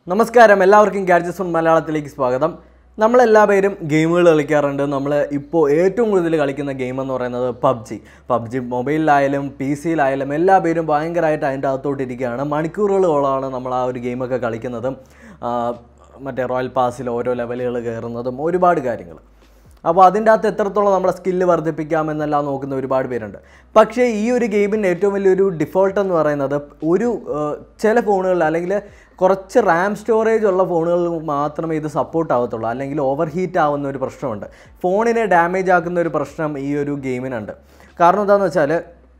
നമസ്കാരം എല്ലാവർക്കും gadgets on മലയാളത്തിലേക്ക് സ്വാഗതം നമ്മളെല്ലാ പേരും ഗെയിമുകൾ കളിക്കാറുണ്ട് നമ്മൾ ഇപ്പോൾ ഏറ്റവും കൂടുതൽ കളിക്കുന്ന ഗെയിം എന്ന് പറയുന്നത് പബ്ജി പബ്ജി മൊബൈലിലായാലും പി സിയിലായാലും എല്ലാ പേരും ഭയങ്കരമായിട്ട് അതിൻ്റെ അകത്തോട്ടിരിക്കുകയാണ് മണിക്കൂറുകളോളമാണ് നമ്മൾ ആ ഒരു ഗെയിമൊക്കെ കളിക്കുന്നതും ആ, മറ്റേ റോയൽ പാസിൽ ഓരോ ലെവലുകൾ കയറുന്നതും ഒരുപാട് കാര്യങ്ങൾ അപ്പോൾ അതിൻ്റെ അകത്ത് എത്രത്തോളം നമ്മുടെ സ്കില്ല് വർദ്ധിപ്പിക്കാം എന്നെല്ലാം നോക്കുന്ന ഒരുപാട് പേരുണ്ട് പക്ഷേ ഈ ഒരു ഗെയിമിൻ്റെ ഏറ്റവും വലിയൊരു ഡിഫോൾട്ട് എന്ന് പറയുന്നത് ഒരു ഏഹ്, ചില ഫോണുകളിൽ അല്ലെങ്കിൽ കുറച്ച് റാം സ്റ്റോറേജ് ഉള്ള ഫോണുകളിൽ മാത്രമേ ഇത് സപ്പോർട്ട് ആവത്തുള്ളൂ അല്ലെങ്കിൽ ഓവർ ഹീറ്റ് ആവുന്ന ഒരു പ്രശ്നമുണ്ട് ഫോണിനെ ഡാമേജ് ആക്കുന്ന ഒരു പ്രശ്നം ഈ ഒരു ഗെയിമിനുണ്ട് കാരണം എന്താണെന്ന് വെച്ചാൽ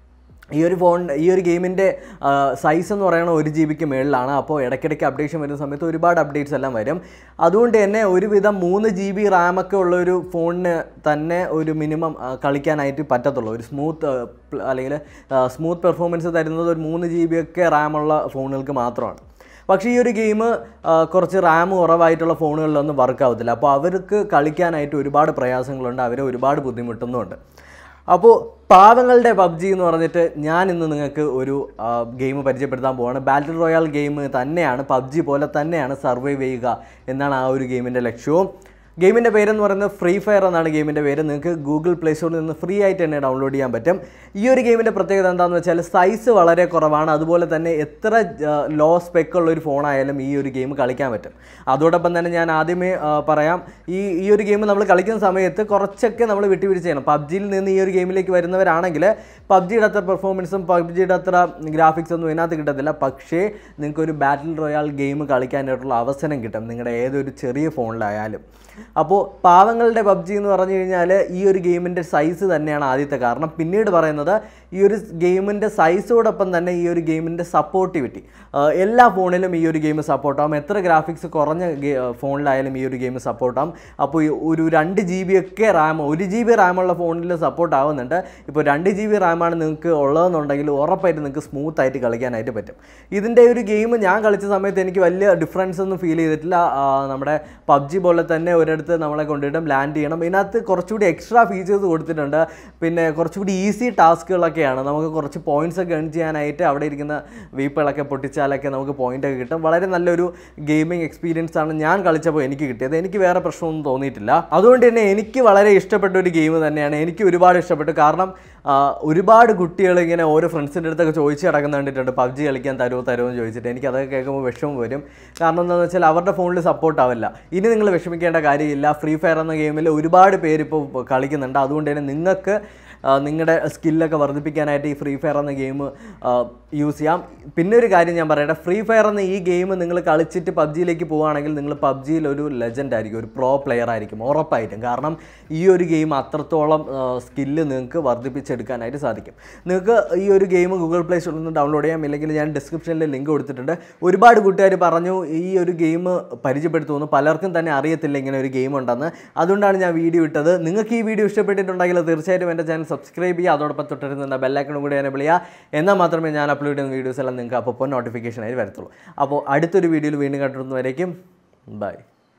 ഈ ഒരു ഫോൺ ഈ ഒരു ഗെയിമിൻ്റെ സൈസ് എന്ന് പറയുന്നത് ഒരു ജി ബിക്ക് മുകളിലാണ് അപ്പോൾ ഇടയ്ക്കിടയ്ക്ക് അപ്ഡേഷൻ വരുന്ന സമയത്ത് ഒരുപാട് അപ്ഡേറ്റ്സ് എല്ലാം വരും അതുകൊണ്ട് തന്നെ ഒരുവിധം മൂന്ന് ജി ബി റാമൊക്കെ ഉള്ള ഒരു ഫോണിന് തന്നെ ഒരു മിനിമം കളിക്കാനായിട്ട് പറ്റത്തുള്ളൂ ഒരു സ്മൂത്ത് അല്ലെങ്കിൽ സ്മൂത്ത് പെർഫോമൻസ് തരുന്നത് ഒരു മൂന്ന് ജി ബി ഒക്കെ റാമുള്ള ഫോണുകൾക്ക് മാത്രമാണ് പക്ഷേ ഈ ഒരു ഗെയിം കുറച്ച് റാം കുറവായിട്ടുള്ള ഫോണുകളിലൊന്നും വർക്ക് ആവത്തില്ല അപ്പോൾ അവർക്ക് കളിക്കാനായിട്ട് ഒരുപാട് പ്രയാസങ്ങളുണ്ട് അവരെ ഒരുപാട് ബുദ്ധിമുട്ടുന്നുമുണ്ട് അപ്പോൾ പാവങ്ങളുടെ പബ്ജി എന്ന് പറഞ്ഞിട്ട് ഞാൻ ഇന്ന് നിങ്ങൾക്ക് ഒരു ഗെയിം പരിചയപ്പെടുത്താൻ പോവാണ് ബാറ്റിൽ റോയൽ ഗെയിം തന്നെയാണ് പബ്ജി പോലെ തന്നെയാണ് സർവൈവ് ചെയ്യുക എന്നാണ് ആ ഒരു ഗെയിമിൻ്റെ ലക്ഷ്യവും ഗെയിമിൻ്റെ പേരെന്ന് പറയുന്നത് ഫ്രീ ഫയർ എന്നാണ് ഗെയിമിൻ്റെ പേര് നിങ്ങൾക്ക് ഗൂഗിൾ പ്ലേ സ്റ്റോറിൽ നിന്ന് ഫ്രീ ആയിട്ട് തന്നെ ഡൗൺലോഡ് ചെയ്യാൻ പറ്റും ഈ ഒരു ഗെയിമിൻ്റെ പ്രത്യേകത എന്താണെന്ന് വെച്ചാൽ സൈസ് വളരെ കുറവാണ് അതുപോലെ തന്നെ എത്ര ലോ സ്പെക്ക് ഉള്ള ഒരു ഫോണായാലും ഈ ഒരു ഗെയിം കളിക്കാൻ പറ്റും അതോടൊപ്പം തന്നെ ഞാൻ ആദ്യമേ ആ, പറയാം ഈ ഈ ഒരു ഗെയിം നമ്മൾ കളിക്കുന്ന സമയത്ത് കുറച്ചൊക്കെ നമ്മൾ വിട്ടുവീഴ്ച ചെയ്യണം പബ്ജിയിൽ നിന്ന് ഈ ഒരു ഗെയിമിലേക്ക് വരുന്നവരാണെങ്കിൽ പബ്ജിയുടെ അത്ര പെർഫോമൻസും പബ്ജിയുടെ അത്ര ഗ്രാഫിക്സ് ഒന്നും ഇതിനകത്ത് കിട്ടത്തില്ല പക്ഷേ നിങ്ങൾക്ക് ഒരു ബാറ്റിൽ റോയാൽ ഗെയിം കളിക്കാനായിട്ടുള്ള അവസരം കിട്ടും നിങ്ങളുടെ ഏതൊരു ചെറിയ ഫോണിലായാലും അപ്പോൾ പാവങ്ങളുടെ പബ്ജി എന്ന് പറഞ്ഞു കഴിഞ്ഞാൽ ഈ ഒരു ഗെയിമിൻ്റെ സൈസ് തന്നെയാണ് ആദ്യത്തെ കാരണം പിന്നീട് പറയുന്നത് ഈ ഒരു ഗെയിമിൻ്റെ സൈസോടൊപ്പം തന്നെ ഈ ഒരു ഗെയിമിൻ്റെ സപ്പോർട്ടിവിറ്റി എല്ലാ ഫോണിലും ഈ ഒരു ഗെയിം സപ്പോർട്ടാവും എത്ര ഗ്രാഫിക്സ് കുറഞ്ഞ ഗെ- ഫോണിലായാലും ഈ ഒരു ഗെയിം സപ്പോർട്ടാവും അപ്പോൾ ഈ ഒരു രണ്ട് ജി ബി ഒക്കെ റാം ഒരു ജി ബി റാമുള്ള ഫോണിൽ സപ്പോർട്ട് ആവുന്നുണ്ട് ഇപ്പോൾ രണ്ട് ജി ബി റാമാണ് നിങ്ങൾക്ക് ഉള്ളതെന്നുണ്ടെങ്കിൽ ഉറപ്പായിട്ട് നിങ്ങൾക്ക് സ്മൂത്ത് ആയിട്ട് കളിക്കാനായിട്ട് പറ്റും ഇതിൻ്റെ ഒരു ഗെയിം ഞാൻ കളിച്ച സമയത്ത് എനിക്ക് വലിയ ഡിഫറൻസ് ഒന്നും ഫീൽ ചെയ്തിട്ടില്ല ആ, നമ്മുടെ പബ്ജി പോലെ തന്നെ ഒരിടത്ത് നമ്മളെ കൊണ്ടിട്ടും ലാൻഡ് ചെയ്യണം ഇതിനകത്ത് കുറച്ചുകൂടി എക്സ്ട്രാ ഫീച്ചേഴ്സ് കൊടുത്തിട്ടുണ്ട് പിന്നെ കുറച്ചുകൂടി ഈസി ടാസ്കുകളൊക്കെയാണ് നമുക്ക് കുറച്ച് പോയിന്റ്സ് ഒക്കെ ഏൺ ചെയ്യാനായിട്ട് അവിടെ ഇരിക്കുന്ന വീപ്പുകളൊക്കെ പൊട്ടിച്ചാലൊക്കെ നമുക്ക് പോയിന്റ് ഒക്കെ കിട്ടും വളരെ നല്ലൊരു ഗെയിമിംഗ് എക്സ്പീരിയൻസ് ആണ് ഞാൻ കളിച്ചപ്പോൾ എനിക്ക് കിട്ടിയത് എനിക്ക് വേറെ പ്രശ്നമൊന്നും തോന്നിയിട്ടില്ല അതുകൊണ്ട് തന്നെ എനിക്ക് വളരെ ഇഷ്ടപ്പെട്ട ഒരു ഗെയിം തന്നെയാണ് എനിക്ക് ഒരുപാട് ഇഷ്ടപ്പെട്ടു കാരണം ആ, ഒരുപാട് കുട്ടികൾ ഇങ്ങനെ ഓരോ ഫ്രണ്ട്സിൻ്റെ അടുത്തൊക്കെ ചോദിച്ച് കിടക്കുന്ന കണ്ടിട്ടുണ്ട് പബ്ജി കളിക്കാൻ തരുമോ തരുമോ എന്ന് ചോദിച്ചിട്ട് എനിക്ക് അതൊക്കെ കേൾക്കുമ്പോൾ വിഷമം വരും കാരണം എന്താണെന്ന് വെച്ചാൽ അവരുടെ ഫോണിൽ സപ്പോർട്ട് ആവില്ല ഇനി നിങ്ങൾ വിഷമിക്കേണ്ട കാര്യമില്ല ഫ്രീ ഫയർ എന്ന ഗെയിമിൽ ഒരുപാട് പേര് ഇപ്പോൾ കളിക്കുന്നുണ്ട് അതുകൊണ്ട് തന്നെ നിങ്ങൾക്ക് ആ, നിങ്ങളുടെ സ്കില്ലൊക്കെ വർദ്ധിപ്പിക്കാനായിട്ട് ഈ ഫ്രീ ഫയർ എന്ന ഗെയിം യൂസ് ചെയ്യാം പിന്നെ ഒരു കാര്യം ഞാൻ പറയട്ടെ ഫ്രീ ഫയർ എന്ന ഈ ഗെയിം നിങ്ങൾ കളിച്ചിട്ട് പബ്ജിയിലേക്ക് പോവുകയാണെങ്കിൽ നിങ്ങൾ പബ്ജിയിൽ ഒരു ലെജൻഡ് ആയിരിക്കും ഒരു പ്രോ പ്ലെയർ ആയിരിക്കും ഉറപ്പായിട്ടും കാരണം ഈ ഒരു ഗെയിം അത്രത്തോളം സ്കില്ല് നിങ്ങൾക്ക് വർദ്ധിപ്പിച്ചെടുക്കാനായിട്ട് സാധിക്കും നിങ്ങൾക്ക് ഈ ഒരു ഗെയിം ഗൂഗിൾ പ്ലേ സ്റ്റോറിൽ നിന്ന് ഡൗൺലോഡ് ചെയ്യാം ഇല്ലെങ്കിൽ ഞാൻ ഡിസ്ക്രിപ്ഷനിൽ ലിങ്ക് കൊടുത്തിട്ടുണ്ട് ഒരുപാട് കൂട്ടുകാർ പറഞ്ഞു ഈ ഒരു ഗെയിം പരിചയപ്പെടുത്തുമെന്ന് പലർക്കും തന്നെ അറിയത്തില്ല ഇങ്ങനെ ഒരു ഗെയിം ഉണ്ടെന്ന് അതുകൊണ്ടാണ് ഞാൻ വീഡിയോ ഇട്ടത് നിങ്ങൾക്ക് ഈ വീഡിയോ ഇഷ്ടപ്പെട്ടിട്ടുണ്ടെങ്കിൽ തീർച്ചയായിട്ടും എൻ്റെ ചാനൽ സബ്സ്ക്രൈബ് ചെയ്യുക അതോടൊപ്പം തൊട്ടടുത്തുന്ന ബെല്ലൈക്കണും കൂടി എനേബിൾ ചെയ്യുക എന്നാൽ മാത്രമേ ഞാൻ അപ്ലോഡ് ചെയ്യുന്ന വീഡിയോസ് എല്ലാം നിങ്ങൾക്ക് അപ്പോൾ നോട്ടിഫിക്കേഷനായി വരത്തുള്ളൂ അപ്പോൾ അടുത്തൊരു വീഡിയോയിൽ വീണ്ടും കണ്ടിരുന്നവരേക്കും ബൈ